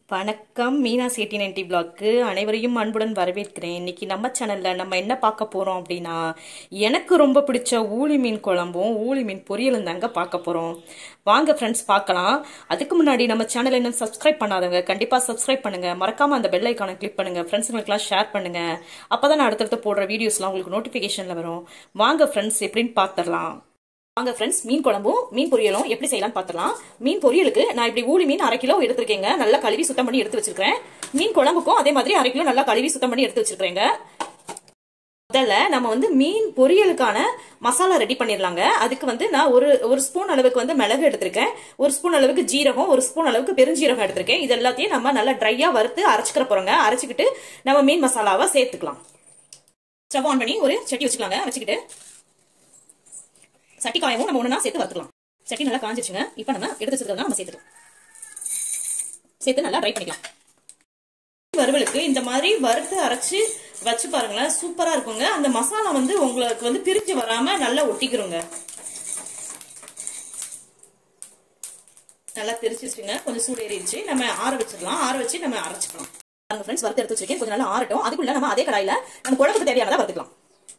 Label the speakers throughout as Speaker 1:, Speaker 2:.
Speaker 1: வணக்கம் Meena சேட்டி ninety block அனைவரையும் அன்புடன் வரவேற்கிறேன் இன்னைக்கு நம்ம சேனல்ல நம்ம என்ன பார்க்க போறோம் அப்படின்னா எனக்கு ரொம்ப பிடிச்ச ஊளி மீன் குழம்பும் ஊளி மீன் பொரியலும் தாங்க பார்க்க போறோம் வாங்க ஃப்ரெண்ட்ஸ் பார்க்கலாம் அதுக்கு முன்னாடி நம்ம சேனல் இன்னும் சப்ஸ்கிரைப் பண்ணாதவங்க கண்டிப்பா சப்ஸ்கிரைப் பண்ணுங்க மறக்காம அந்த பெல் ஐக்கானை கிளிக் பண்ணுங்க ஃப்ரெண்ட்ஸுங்களுக்குலாம் ஷேர் பண்ணுங்க அப்பதான் நான் அடுத்தடுத்து போடுற வீடியோஸ்லாம் உங்களுக்கு நோட்டிபிகேஷன்ல வரும் வாங்க ஃப்ரெண்ட்ஸ் எப்படின்னு பார்த்துடலாம் வாங்க ஃப்ரெண்ட்ஸ் மீன் குழம்பும் மீன் பொரியலும் எப்படி செய்யலாம்னு பார்த்துலாம் மீன் பொரியலுக்கு நான் இப்படி ஊளி மீன் அரை கிலோ எடுத்திருக்கேங்க நல்லா கழுவி சுத்தம் பண்ணி எடுத்து வச்சிருக்கேன் மீன் குழம்புக்கும் அதே மாதிரி அரை கிலோ நல்லா கழுவி சுத்தம் பண்ணி எடுத்து வச்சிருக்கேங்க முதல்ல நம்ம வந்து மீன் பொரியலுக்கான மசாலா ரெடி பண்ணிடலாங்க அதுக்கு வந்து நான் ஒரு ஒரு ஸ்பூன் அளவுக்கு வந்து மிளகு எடுத்திருக்கேன் ஒரு ஸ்பூன் அளவுக்கு ஜீரகம் ஒரு ஸ்பூன் அளவுக்கு பெருஞ்சீரகம் எடுத்திருக்கேன் இது எல்லாத்தையும் நம்ம நல்லா ட்ரையா வறுத்து அரைச்சிக்கிற போறோங்க அரைச்சிக்கிட்டு நம்ம மீன் மசாலாவை சேர்த்துக்கலாம் ஸ்டவ் ஆன் பண்ணி ஒரு சட்டி வச்சுக்கலாங்க வச்சுக்கிட்டு சட்டி காயவும் நம்ம ஒண்ணா சேர்த்து வறுத்துக்கலாம் சட்டி நல்லா காஞ்சிருச்சுங்க இப்போ நம்ம எடுத்து வச்சிருக்கிறத நம்ம சேர்த்துக்கலாம் சேர்த்து நல்லா ட்ரை பண்ணிக்கலாம் வறுவலுக்கு இந்த மாதிரி வறுத்து அரைச்சு வச்சு பாருங்களேன் சூப்பரா இருக்குங்க அந்த மசாலா வந்து உங்களுக்கு வந்து பிரிச்சு வராம நல்லா ஒட்டிக்கிறோங்க நல்லா பிரிச்சிருச்சுங்க கொஞ்சம் சூடு ஏறிடுச்சு நம்ம ஆற வச்சிடலாம் ஆற வச்சு நம்ம அரைச்சிக்கலாம் பாருங்க ஃப்ரெண்ட்ஸ் வறுத்து எடுத்து வச்சிருக்கேன் கொஞ்சம் நல்லா ஆறட்டும் அதுக்குள்ள நம்ம அதே கடாயில நம்ம குழம்புக்கு தேவையானதை வறுத்துக்கலாம்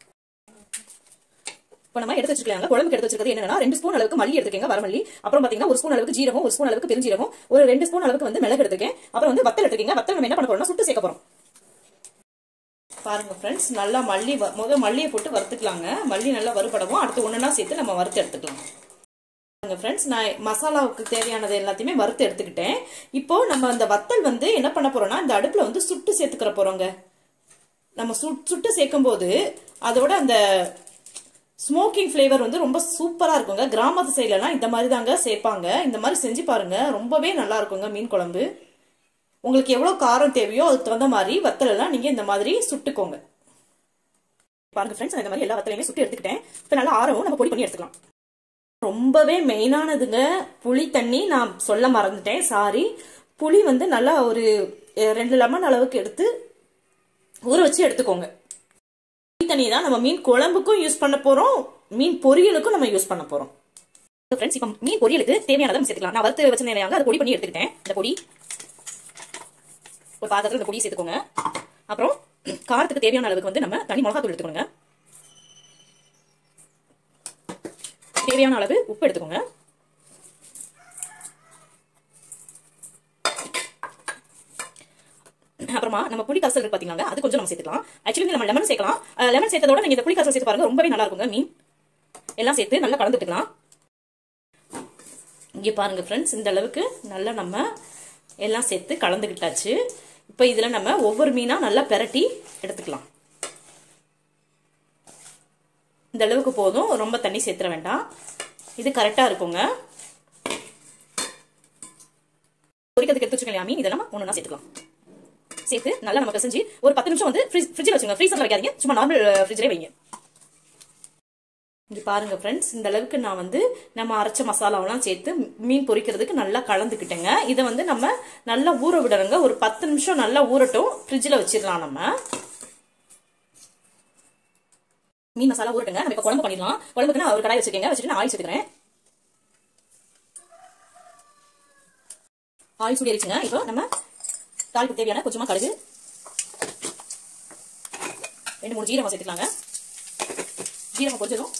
Speaker 1: இப்போ நம்ம எடுத்து வச்சிருக்காங்க குழம்புக்கு எடுத்து வச்சிருக்கிறது என்னன்னா ரெண்டு ஸ்பூன் அளவுக்கு மல்லி எடுத்துக்கங்க வரமல்லி அப்புறம் பாத்தீங்கன்னா ஒரு ஸ்பூன் அளவுக்கு ஜீரகம் ஒரு ஸ்பூன் அளவுக்கு பெருஞ்சீரகம் ஒரு ரெண்டு ஸ்பூன் அளவுக்கு வந்து மிளகு எடுத்துக்கேன் அப்புறம் வந்து வத்தல் எடுத்துக்கங்க வத்தல் நம்ம என்ன பண்ண போறோம்னா சுட்டு சேர்க்க போறோம் பாருங்க ஃப்ரெண்ட்ஸ் நல்லா மல்லி முத மல்லியை போட்டு வறுத்துக்கலாங்க மல்லி நல்லா வறுபடவும் அடுத்து ஒண்ணுனா சேர்த்து நம்ம வறுத்து எடுத்துக்கலாம் பாருங்க ஃப்ரெண்ட்ஸ் நான் மசாலாவுக்கு தேவையானது எல்லாத்தையுமே வறுத்து எடுத்துக்கிட்டேன் இப்போ நம்ம அந்த வத்தல் வந்து என்ன பண்ண போறோம்னா இந்த அடுப்புல வந்து சுட்டு சேர்த்துக்கிற போறோங்க நம்ம சுட்டு சேர்க்கும் போது அதோட அந்த ஸ்மோக்கிங் ஃப்ளேவர் வந்து ரொம்ப சூப்பரா இருக்குங்க கிராமத்து சைட்லலாம் இந்த மாதிரி தாங்க சேர்ப்பாங்க இந்த மாதிரி செஞ்சு பாருங்க ரொம்பவே நல்லா இருக்குங்க மீன் குழம்பு உங்களுக்கு எவ்வளவு காரம் தேவையோ அதுக்கு தகுந்த மாதிரி வத்தல் எல்லாம் நீங்க இந்த மாதிரி சுட்டுக்கோங்க பாருங்க ஃப்ரெண்ட்ஸ் இந்த மாதிரி எல்லா வத்தலையுமே சுட்டு எடுத்துக்கிட்டேன் இப்போ நல்லா ஆரவும் நம்ம பொடி பண்ணி எடுத்துக்கலாம் ரொம்பவே மெயினானதுங்க புளி தண்ணி நான் சொல்ல மறந்துட்டேன் சாரி புளி வந்து நல்லா ஒரு ரெண்டு லெமன் அளவுக்கு எடுத்து ஊற வச்சு எடுத்துக்கோங்க தண்ணி தான் நம்ம மீன் குழம்புக்கும் யூஸ் பண்ண போறோம் மீன் பொரியலுக்கும் நம்ம யூஸ் பண்ண போறோம் ஃப்ரெண்ட்ஸ் இப்போ மீன் பொரியலுக்கு தேவையானதை சேர்த்துக்கலாம் நான் வறுத்து வச்சிருந்தேன் அதை பொடி பண்ணி எடுத்துக்கிட்டேன் இந்த பொடி ஒரு பாத்திரத்தில் இந்த பொடி சேர்த்துக்கோங்க அப்புறம் காரத்துக்கு தேவையான அளவுக்கு வந்து நம்ம தனி மிளகாத்தூள் எடுத்துக்கோங்க தேவையான அளவு உப்பு எடுத்துக்கோங்க அப்புறமா நம்ம புளி கசல் இருக்கு பாத்தீங்களா அது கொஞ்சம் நம்ம சேர்த்துக்கலாம் ஆக்சுவலி நம்ம லெமன் சேர்க்கலாம் லெமன் சேர்த்ததோட நீங்க இந்த புளி கசல் சேர்த்து பாருங்க ரொம்பவே நல்லா இருக்குங்க மீன் எல்லாம் சேர்த்து நல்லா கலந்துட்டுக்கலாம் இங்கே பாருங்க ஃப்ரெண்ட்ஸ் இந்த அளவுக்கு நல்லா நம்ம எல்லாம் சேர்த்து கலந்துக்கிட்டாச்சு இப்போ இதில் நம்ம ஒவ்வொரு மீனாக நல்லா பெரட்டி எடுத்துக்கலாம் இந்த அளவுக்கு போதும் ரொம்ப தண்ணி சேர்த்துற வேண்டாம் இது கரெக்டாக இருக்குங்க பொரிக்கிறதுக்கு எடுத்து வச்சுக்கலாம் மீன் இதெல்லாம் ஒன்று சேர்த்துக்கலாம் சேர்த்து நல்லா நமக்கு செஞ்சு ஒரு பத்து நிமிஷம் வந்து ஃப்ரிட்ஜில் வச்சுங்க ஃப்ரீசரில் வைக்காதீங்க சும்மா நார்மல் ஃப்ரிட்ஜ்லேயே வைங்க இங்கே பாருங்க ஃப்ரெண்ட்ஸ் இந்த அளவுக்கு நான் வந்து நம்ம அரைச்ச மசாலாவெல்லாம் சேர்த்து மீன் பொரிக்கிறதுக்கு நல்லா கலந்துக்கிட்டேங்க இதை வந்து நம்ம நல்லா ஊற விடணுங்க ஒரு பத்து நிமிஷம் நல்லா ஊறட்டும் ஃப்ரிட்ஜில் வச்சிடலாம் நம்ம மீன் மசாலா ஊறட்டுங்க நம்ம இப்போ குழம்பு பண்ணிடலாம் குழம்புக்கு நான் ஒரு கடாய் வச்சிருக்கேங்க வச்சுட்டு நான் ஆயில் சேர்த்துக்கிறேன் ஆயில் சூடிடுச்சுங்க இப்போ நம்ம தாளிப்பு தேவையான கொஞ்சமா கடுகு ரெண்டு மூணு ஜீரகம் சேர்த்துக்கலாங்க ஜீரகம் கொஞ்சதும்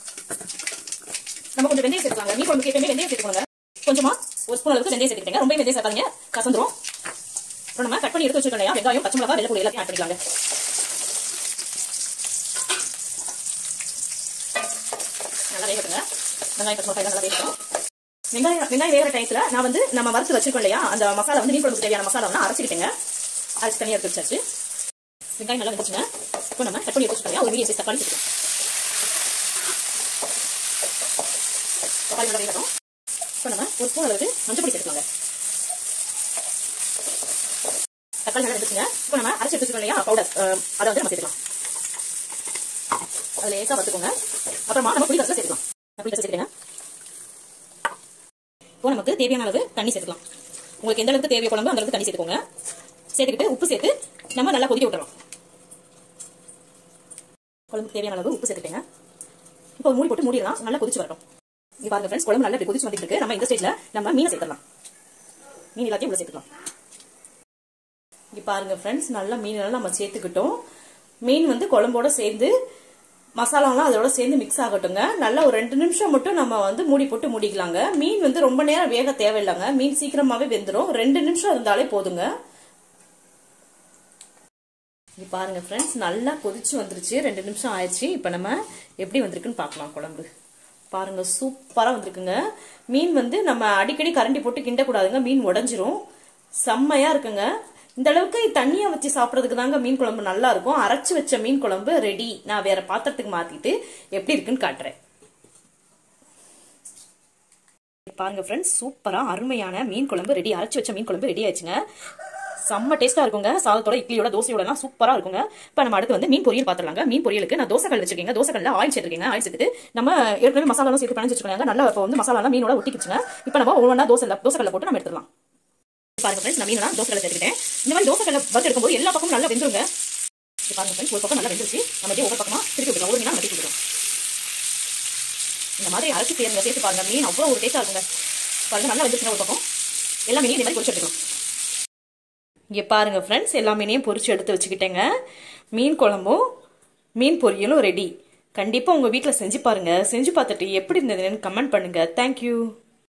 Speaker 1: நம்ம கொஞ்சம் வெந்தயம் சேர்த்துக்கலாங்க மீன் குழம்புக்கு எப்பயுமே வெந்தயம் சேர்த்துக்கோங்க கொஞ்சமா ஒரு ஸ்பூன் அளவுக்கு வெந்தயம் சேர்த்துக்கிட்டேங்க ரொம்ப வெந்தயம் சேர்த்தாங்க கசந்துரும் அப்புறம் நம்ம கட் பண்ணி எடுத்து வச்சிருக்கோம் இல்லையா வெங்காயம் பச்சை மிளகா வெள்ளை எல்லாத்தையும் ஆட் பண்ணிக்கலாங்க நல்லா வேகட்டுங்க வெங்காயம் பச்சை மிளகாய் நல்லா வேகட்டும் வெங்காயம் வெங்காயம் வேகிற டயத்துல நான் வந்து நம்ம வறுத்து வச்சிருக்கோம் இல்லையா அந்த மசாலா வந்து மீன் குழம்புக்கு தேவையான மசாலா வந்து அரைச்சிக்கிட்டேங்க அரைச்சு தனியாக எடுத்து வச்சாச்சு வெங்காயம் நல்லா வந்துச்சுங்க இப்போ நம்ம கட் பண்ணி எடுத்து வச்சுக்கோங்க ஒரு மீடியம் சைஸ் தக்காளி சேர்த்துக்கலாம் தக்காளி நல்லா வேகட்டும் இப்போ நம்ம ஒரு ஸ்பூன் அளவுக்கு மஞ்சள் பொடி சேர்த்துக்கலாங்க தக்காளி நல்லா எடுத்துங்க இப்போ நம்ம அரைச்சி எடுத்து வச்சிருக்கோம் இல்லையா பவுடர் அதை வந்து நம்ம சேர்த்துக்கலாம் அதில் லேசாக வறுத்துக்கோங்க அப்புறமா நம்ம புளி கரைசல் சேர்த்துக்கலாம் புளி கரைசல் சேர்த்துக்கங்க இப்போ நமக்கு தேவையான அளவு தண்ணி சேர்த்துக்கலாம் உங்களுக்கு எந்த அளவுக்கு தேவையோ குழம்பு அந்த அளவுக்கு தண்ணி சேர்த்துக்கோங்க சேர்த்துக்கிட்டு உப்பு சேர்த்து நம்ம நல்லா கொதிக்க விட்டுறோம் குழம்புக்கு தேவையான அளவு உப்பு சேர்த்துட்டேங்க இப்போ மூடி போட்டு மூடிடலாம் நல்லா கொதிச்சு வரட்டும் இங்க பாருங்க ஃப்ரெண்ட்ஸ் குழம்பு நல்லா கொதிச்சு வந்துட்டு இருக்கு நம்ம இந்த ஸ்டேஜ்ல நம்ம மீனை சேர்த்துடலாம் மீன் எல்லாத்தையும் உள்ள சேர்த்துக்கலாம் இங்கே பாருங்க ஃப்ரெண்ட்ஸ் நல்லா மீனெல்லாம் நம்ம சேர்த்துக்கிட்டோம் மீன் வந்து குழம்போட சேர்ந்து மசாலாலாம் அதோட சேர்ந்து மிக்ஸ் ஆகட்டுங்க நல்லா ஒரு ரெண்டு நிமிஷம் மட்டும் நம்ம வந்து மூடி போட்டு மூடிக்கலாங்க மீன் வந்து ரொம்ப நேரம் வேக தேவையில்லைங்க மீன் சீக்கிரமாவே வெந்துடும் ரெண்டு நிமிஷம் இருந்தாலே போதுங்க இங்க பாருங்க ஃப்ரெண்ட்ஸ் நல்லா கொதிச்சு வந்துருச்சு ரெண்டு நிமிஷம் ஆயிடுச்சு இப்போ நம்ம எப்படி வந்திருக்குன்னு பார்க்கலாம் குழம்பு பாருங்க சூப்பரா வந்திருக்குங்க மீன் வந்து நம்ம அடிக்கடி கரண்டி போட்டு கிண்டக்கூடாதுங்க மீன் உடஞ்சிரும் செம்மையா இருக்குங்க இந்த அளவுக்கு தண்ணியா வச்சு சாப்பிட்றதுக்கு தாங்க மீன் குழம்பு நல்லா இருக்கும் அரைச்சு வச்ச மீன் குழம்பு ரெடி நான் வேற பாத்திரத்துக்கு மாத்திட்டு எப்படி இருக்குன்னு காட்டுறேன் பாருங்க ஃப்ரெண்ட்ஸ் சூப்பரா அருமையான மீன் குழம்பு ரெடி அரைச்சு வச்ச மீன் குழம்பு ரெடி ஆயிடுச்சுங்க செம்ம டேஸ்டா இருக்குங்க சாதத்தோட இட்லியோட தோசையோட எல்லாம் சூப்பரா இருக்குங்க இப்போ நம்ம அடுத்து வந்து மீன் பொரியல் பாத்துலாங்க மீன் பொரியலுக்கு நான் தோசை கல் வச்சிருக்கேங்க தோசை கல்ல ஆயில் சேர்த்துருக்கீங்க ஆயில் சேர்த்துட்டு நம்ம ஏற்கனவே மசாலாலாம் சேர்த்து பிணைஞ்சு வச்சிருக்காங்க நல்லா இப்போ வந்து மசாலாலாம் மீனோட ஒட்டிக்கிச்சுங்க இப்போ நம்ம ஒவ்வொன்றா தோசை தோசை கல்ல போட்டு நம்ம எடுத்துடலாம் பாருங்க ஃப்ரெண்ட்ஸ் நான் மீனெல்லாம் தோசை கல்ல சேர்த்துக்கிட்டேன் இந்த மாதிரி தோசை கல்ல வறுத்து எடுக்கும்போது எல்லா பக்கமும் நல்லா வெந்துருங்க இது பாருங்க ஃப்ரெண்ட்ஸ் ஒரு பக்கம் நல்லா வெந்துருச்சு நம்ம அப்படியே ஒவ்வொரு பக்கமா திருப்பி விட்டுறோம் ஒரு மீனா நம்ம திருப்பி விட்டுறோம் இந்த மாதிரி அரைச்சி சேருங்க சேர்த்து பாருங்க மீன் அவ்வளோ ஒரு டேஸ்டா இருக்குங்க பாருங்க நல்லா வெந்துருச்சுங்க ஒரு பக்கம் எல்லா மீனையும் இந்த மாதிரி பொரிச்சு எடுத்துக்கலாம் இங்கே பாருங்க ஃப்ரெண்ட்ஸ் எல்லா மீனையும் பொரிச்சு எடுத்து வச்சுக்கிட்டேங்க மீன் குழம்பும் மீன் பொரியலும் ரெடி கண்டிப்பாக உங்கள் வீட்டில் செஞ்சு பாருங்க செஞ்சு பார்த்துட்டு எப்படி இருந்ததுன்னு கமெண்ட் பண்ணுங்க தேங்க்யூ